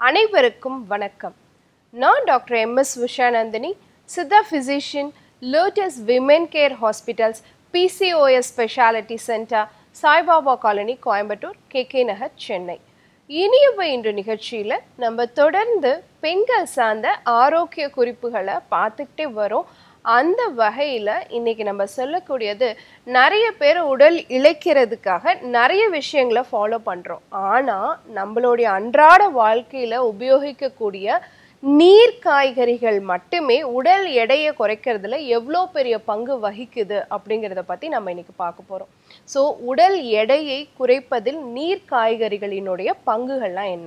அனைவருக்கும் வணக்கம் நான் doctor M S Ushanandhini Siddha physician lotus women care hospitals PCOS speciality centre Saibaba colony Coimbatore K K Nagar Chennai இனியவை இன்று நிகழ்ச்சியில் நம்ம தொடர்ந்து பெண்கள் சார்ந்த ஆரோக்கிய குறிப்புகளை பார்த்துக்கிட்டே வரோம் அந்த வகையில் இன்னைக்கு நம்ம சொல்லக்கூடியது நிறைய பேர் உடல் இழைக்கிறதுக்காக நிறைய விஷயங்களை ஃபாலோ பண்ணுறோம் ஆனால் நம்மளுடைய அன்றாட வாழ்க்கையில் உபயோகிக்கக்கூடிய நீர் காய்கறிகள் மட்டுமே உடல் எடையை குறைக்கிறதுல எவ்வளோ பெரிய பங்கு வகிக்குது அப்படிங்கிறத பற்றி நம்ம இன்னைக்கு பார்க்க போகிறோம் ஸோ உடல் எடையை குறைப்பதில் நீர் காய்கறிகளினுடைய பங்குகள்லாம் என்ன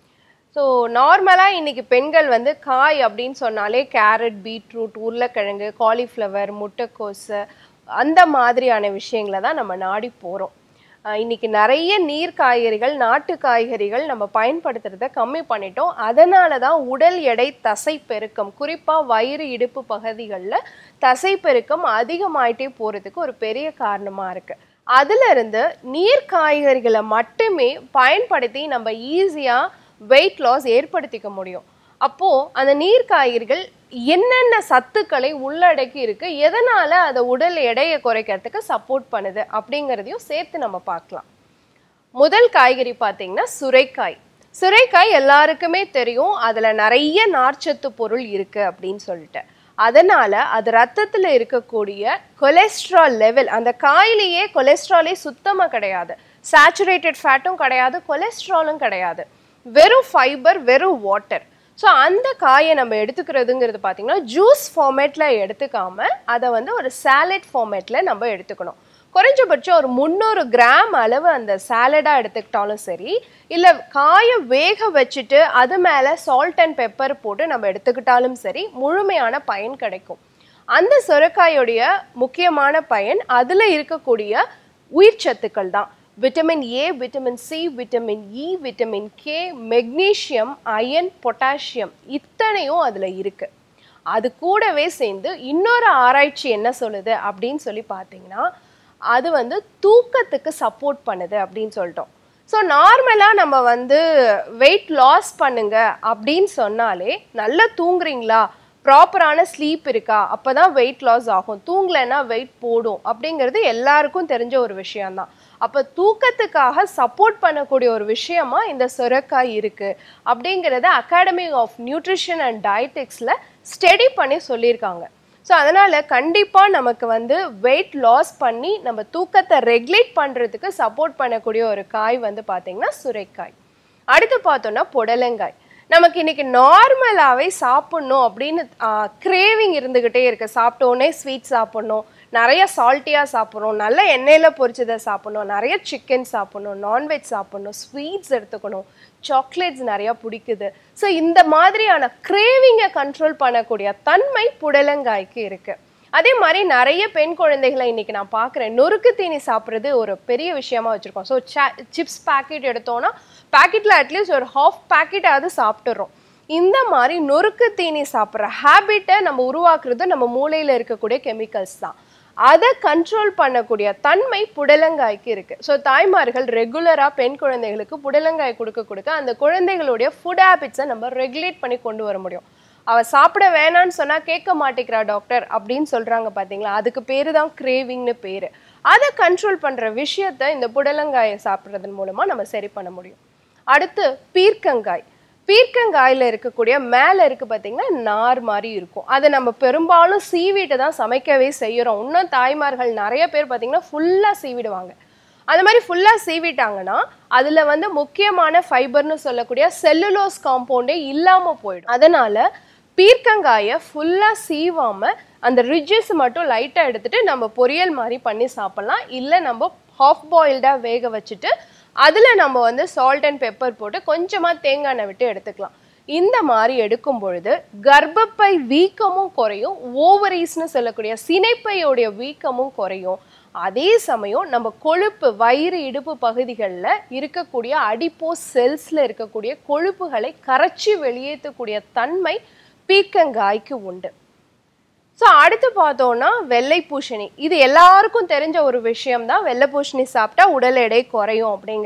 ஸோ நார்மலாக இன்னைக்கு பெண்கள் வந்து காய் அப்படின்னு சொன்னாலே கேரட் பீட்ரூட் உருளைக்கிழங்கு காலிஃப்ளவர் முட்டைக்கோசு அந்த மாதிரியான விஷயங்களை தான் நம்ம நாடி போகிறோம் இன்னைக்கு நிறைய நீர் காய்கறிகள் நாட்டு காய்கறிகள் நம்ம பயன்படுத்துறத கம்மி பண்ணிட்டோம் அதனால தான் உடல் எடை தசை பெருக்கம் குறிப்பாக வயிறு இடுப்பு பகுதிகளில் தசை பெருக்கம் அதிகமாயிட்டே போகிறதுக்கு ஒரு பெரிய காரணமாக இருக்குது அதுல இருந்து நீர் காய்கறிகளை மட்டுமே பயன்படுத்தி நம்ம ஈஸியாக வெயிட் லாஸ் ஏற்படுத்திக்க முடியும் அப்போ அந்த நீர் காய்கறிகள் என்னென்ன சத்துக்களை உள்ளடக்கி இருக்கு எதனால அதை உடல் எடையை குறைக்கிறதுக்கு சப்போர்ட் பண்ணுது அப்படிங்கிறதையும் சேர்த்து நம்ம பார்க்கலாம் முதல் காய்கறி பார்த்தீங்கன்னா சுரைக்காய் சுரைக்காய் எல்லாருக்குமே தெரியும் அதுல நிறைய நார்ச்சத்து பொருள் இருக்கு அப்படின்னு சொல்லிட்டு அதனால அது ரத்தத்துல இருக்கக்கூடிய கொலஸ்ட்ரால் லெவல் அந்த காயிலேயே கொலஸ்ட்ராலே சுத்தமா கிடையாது சேச்சுரேட்டட் ஃபேட்டும் கிடையாது கொலஸ்ட்ராலும் கிடையாது வெறும் ஃபைபர் வெறும் வாட்டர் ஸோ அந்த காயை நம்ம எடுத்துக்கிறதுங்கிறது பார்த்தீங்கன்னா ஜூஸ் ஃபார்மேட்டில் எடுத்துக்காம அதை வந்து ஒரு சாலட் ஃபார்மேட்டில் நம்ம எடுத்துக்கணும் குறைஞ்சபட்சம் ஒரு முந்நூறு கிராம் அளவு அந்த சாலடாக எடுத்துக்கிட்டாலும் சரி இல்லை காயை வேக வச்சுட்டு அது மேலே சால்ட் அண்ட் பெப்பர் போட்டு நம்ம எடுத்துக்கிட்டாலும் சரி முழுமையான பயன் கிடைக்கும் அந்த சுரக்காயுடைய முக்கியமான பயன் அதில் இருக்கக்கூடிய உயிர் சத்துக்கள் தான் vitamin A vitamin C vitamin E vitamin K magnesium iron potassium இத்தனையும் அதில் இருக்கு அது கூடவே சேர்ந்து இன்னொரு ஆராய்ச்சி என்ன சொல்லுது அப்படின்னு சொல்லி பார்த்தீங்கன்னா அது வந்து தூக்கத்துக்கு சப்போர்ட் பண்ணுது அப்படின்னு சொல்லிட்டோம் ஸோ நார்மலாக நம்ம வந்து வெயிட் லாஸ் பண்ணுங்க அப்படின்னு சொன்னாலே நல்லா தூங்குறீங்களா ப்ராப்பரான ஸ்லீப் இருக்கா அப்போ தான் வெயிட் லாஸ் ஆகும் தூங்கலைன்னா வெயிட் போடும் அப்படிங்கிறது எல்லாருக்கும் தெரிஞ்ச ஒரு விஷயம்தான் அப்போ தூக்கத்துக்காக சப்போர்ட் பண்ணக்கூடிய ஒரு விஷயமா இந்த சுரக்காய் இருக்கு அப்படிங்கிறத அகாடமி ஆஃப் நியூட்ரிஷன் அண்ட் டயட்டிக்ஸில் ஸ்டடி பண்ணி சொல்லியிருக்காங்க ஸோ அதனால் கண்டிப்பாக நமக்கு வந்து வெயிட் லாஸ் பண்ணி நம்ம தூக்கத்தை ரெகுலேட் பண்ணுறதுக்கு சப்போர்ட் பண்ணக்கூடிய ஒரு காய் வந்து பார்த்திங்கன்னா சுரைக்காய் அடுத்து பார்த்தோன்னா புடலங்காய் நமக்கு இன்னைக்கு நார்மலாகவே சாப்பிட்ணும் அப்படின்னு கிரேவிங் இருந்துக்கிட்டே இருக்கு சாப்பிட்டோன்னே ஸ்வீட் சாப்பிட்ணும் நிறைய சால்ட்டியாக சாப்பிட்றோம் நல்ல எண்ணெயில் பொரிச்சதை சாப்பிட்ணும் நிறைய சிக்கன் சாப்பிட்ணும் நான்வெஜ் சாப்பிட்ணும் ஸ்வீட்ஸ் எடுத்துக்கணும் சாக்லேட்ஸ் நிறையா பிடிக்குது ஸோ இந்த மாதிரியான கிரேவிங்கை கண்ட்ரோல் பண்ணக்கூடிய தன்மை புடலங்காய்க்கு இருக்குது அதே மாதிரி நிறைய பெண் குழந்தைகளை இன்னைக்கு நான் பார்க்குறேன் நொறுக்கு தீனி சாப்பிட்றது ஒரு பெரிய விஷயமா வச்சுருக்கோம் ஸோ சிப்ஸ் பேக்கெட் எடுத்தோன்னா பேக்கெட்டில் அட்லீஸ்ட் ஒரு ஹாஃப் பேக்கெட்டாவது சாப்பிட்டுறோம் இந்த மாதிரி நொறுக்கு தீனி சாப்பிட்ற ஹேபிட்டை நம்ம உருவாக்குறது நம்ம மூளையில் இருக்கக்கூடிய கெமிக்கல்ஸ் தான் அதை கண்ட்ரோல் பண்ணக்கூடிய தன்மை புடலங்காய்க்கு இருக்குது ஸோ தாய்மார்கள் ரெகுலராக பெண் குழந்தைகளுக்கு புடலங்காய் கொடுக்க கொடுக்க அந்த குழந்தைகளுடைய ஃபுட் ஹேபிட்ஸை நம்ம ரெகுலேட் பண்ணி கொண்டு வர முடியும் அவ சாப்பிட வேணான்னு சொன்னா கேட்க மாட்டேங்கிறா டாக்டர் அப்படின்னு சொல்றாங்க பாத்தீங்களா அதுக்கு பேரு தான் கிரேவிங்னு பேரு அதை கண்ட்ரோல் பண்ற விஷயத்த இந்த புடலங்காயை சாப்பிட்றதன் மூலமா நம்ம சரி பண்ண முடியும் அடுத்து பீர்க்கங்காய் பீர்க்கங்காயில் இருக்கக்கூடிய மேலே இருக்குது பார்த்தீங்கன்னா நார் மாதிரி இருக்கும் அதை நம்ம பெரும்பாலும் சீவிட்டு தான் சமைக்கவே செய்கிறோம் இன்னும் தாய்மார்கள் நிறைய பேர் பார்த்தீங்கன்னா ஃபுல்லாக சீவிடுவாங்க அந்த மாதிரி ஃபுல்லாக சீவிட்டாங்கன்னா அதில் வந்து முக்கியமான ஃபைபர்னு சொல்லக்கூடிய செல்லுலோஸ் காம்பவுண்டே இல்லாமல் போயிடும் அதனால் பீர்க்கங்காயை ஃபுல்லாக சீவாமல் அந்த ரிட்ஜஸ் மட்டும் லைட்டாக எடுத்துட்டு நம்ம பொரியல் மாதிரி பண்ணி சாப்பிட்லாம் இல்லை நம்ம ஹாஃப் பாயில்டாக வேக வச்சுட்டு அதில் நம்ம வந்து சால்ட் அண்ட் பெப்பர் போட்டு கொஞ்சமாக தேங்காய் எண்ணெய் விட்டு எடுத்துக்கலாம் இந்த மாதிரி எடுக்கும் பொழுது கர்ப்பப்பை வீக்கமும் குறையும் ஓவரீஸ்னு சொல்லக்கூடிய சினைப்பையோடைய வீக்கமும் குறையும் அதே சமயம் நம்ம கொழுப்பு வயிறு இடுப்பு பகுதிகளில் இருக்கக்கூடிய அடிப்போ செல்ஸில் இருக்கக்கூடிய கொழுப்புகளை கரைச்சி வெளியேற்றக்கூடிய தன்மை பீர்க்கங்காய்க்கு உண்டு ஸோ அடுத்து பார்த்தோம்னா வெள்ளை பூசணி இது எல்லாருக்கும் தெரிஞ்ச ஒரு விஷயம் தான் வெள்ளை பூசணி சாப்பிட்டா உடல் எடை குறையும் அப்படிங்கிறது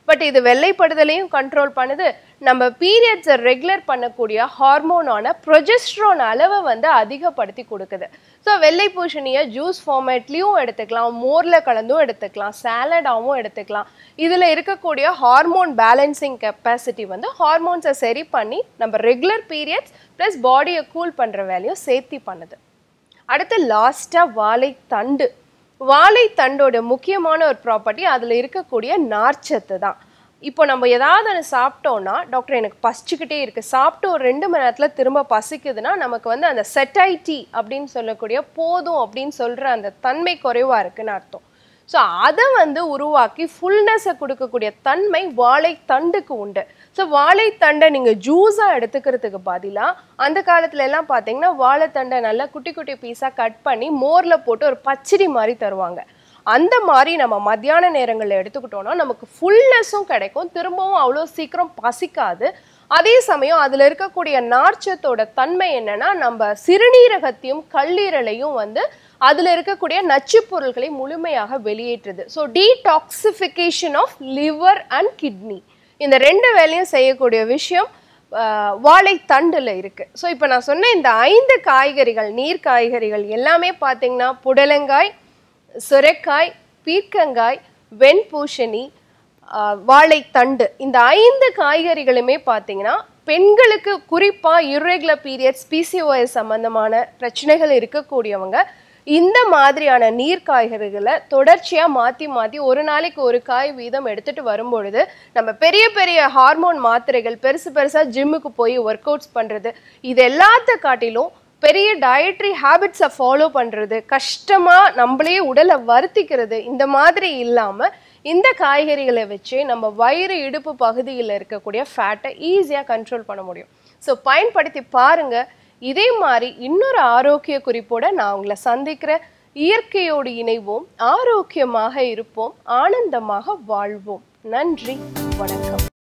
பட் இது வெள்ளைப்படுதலையும் கண்ட்ரோல் பண்ணுது நம்ம பீரியட்ஸை ரெகுலர் பண்ணக்கூடிய ஹார்மோனான ப்ரொஜெஸ்ட்ரோன் அளவை வந்து அதிகப்படுத்தி கொடுக்குது ஸோ வெள்ளை பூசணியை ஜூஸ் ஃபார்மேட்லேயும் எடுத்துக்கலாம் மோரில் கலந்தும் எடுத்துக்கலாம் சாலடாகவும் எடுத்துக்கலாம் இதில் இருக்கக்கூடிய ஹார்மோன் பேலன்சிங் கெப்பாசிட்டி வந்து ஹார்மோன்ஸை சரி பண்ணி நம்ம ரெகுலர் பீரியட்ஸ் ப்ளஸ் பாடியை கூல் பண்ணுற வேலையும் சேர்த்தி பண்ணுது அடுத்து லாஸ்ட்டாக வாழைத்தண்டு வாழைத்தண்டோட முக்கியமான ஒரு ப்ராப்பர்ட்டி அதில் இருக்கக்கூடிய நார்ச்சத்து தான் இப்போ நம்ம ஏதாவது ஒன்று சாப்பிட்டோன்னா டாக்டர் எனக்கு பசிச்சுக்கிட்டே இருக்குது சாப்பிட்டு ஒரு ரெண்டு மணி நேரத்தில் திரும்ப பசிக்குதுன்னா நமக்கு வந்து அந்த செட்டைட்டி அப்படின்னு சொல்லக்கூடிய போதும் அப்படின்னு சொல்கிற அந்த தன்மை குறைவாக இருக்குன்னு அர்த்தம் ஸோ அதை வந்து உருவாக்கி ஃபுல்னஸை கொடுக்கக்கூடிய தன்மை வாழைத்தண்டுக்கு உண்டு ஸோ வாழைத்தண்டை நீங்கள் ஜூஸாக எடுத்துக்கிறதுக்கு பதிலாக அந்த காலத்துல எல்லாம் பார்த்தீங்கன்னா வாழைத்தண்டை நல்லா குட்டி குட்டி பீஸாக கட் பண்ணி மோரில் போட்டு ஒரு பச்சடி மாதிரி தருவாங்க அந்த மாதிரி நம்ம மத்தியான நேரங்களில் எடுத்துக்கிட்டோம்னா நமக்கு ஃபுல்னஸும் கிடைக்கும் திரும்பவும் அவ்வளோ சீக்கிரம் பசிக்காது அதே சமயம் அதில் இருக்கக்கூடிய நார்ச்சத்தோட தன்மை என்னன்னா நம்ம சிறுநீரகத்தையும் கல்லீரலையும் வந்து அதில் இருக்கக்கூடிய நச்சுப் பொருள்களை முழுமையாக வெளியேற்றுது so detoxification of liver and kidney இந்த ரெண்டு வேலையும் செய்யக்கூடிய விஷயம் ஆஹ், வாழைத்தண்டுல இருக்கு ஸோ இப்போ நான் சொன்ன இந்த ஐந்து காய்கறிகள் நீர் காய்கறிகள் எல்லாமே பார்த்தீங்கன்னா புடலங்காய் சுரைக்காய் பீர்க்கங்காய் வெண்பூசணி ஆஹ், வாழைத்தண்டு இந்த ஐந்து காய்கறிகளுமே பார்த்தீங்கன்னா பெண்களுக்கு குறிப்பாக இர்ரெகுலர் பீரியட்ஸ் பிசிஓஎஸ் சம்பந்தமான பிரச்சனைகள் இருக்கக்கூடியவங்க இந்த மாதிரியான நீர் காய்கறிகளை தொடர்ச்சியாக மாற்றி மாற்றி ஒரு நாளைக்கு ஒரு காய் வீதம் எடுத்துட்டு வரும்பொழுது நம்ம பெரிய பெரிய ஹார்மோன் மாத்திரைகள் பெருசு பெருசாக ஜிம்முக்கு போய் ஒர்க் அவுட்ஸ் பண்ணுறது இது எல்லாத்த காட்டிலும் பெரிய டயட்ரி ஹேபிட்ஸை ஃபாலோ பண்ணுறது கஷ்டமாக நம்மளே உடலை வருத்திக்கிறது இந்த மாதிரி இல்லாமல் இந்த காய்கறிகளை வச்சு நம்ம வயிறு இடுப்பு பகுதியில் இருக்கக்கூடிய ஃபேட்டை ஈஸியாக கண்ட்ரோல் பண்ண முடியும் ஸோ பயன்படுத்தி பாருங்க இதே மாதிரி இன்னொரு ஆரோக்கிய குறிப்போட நான் உங்களை சந்திக்கிறேன் இயற்கையோடு இணைவோம் ஆரோக்கியமாக இருப்போம் ஆனந்தமாக வாழ்வோம் நன்றி வணக்கம்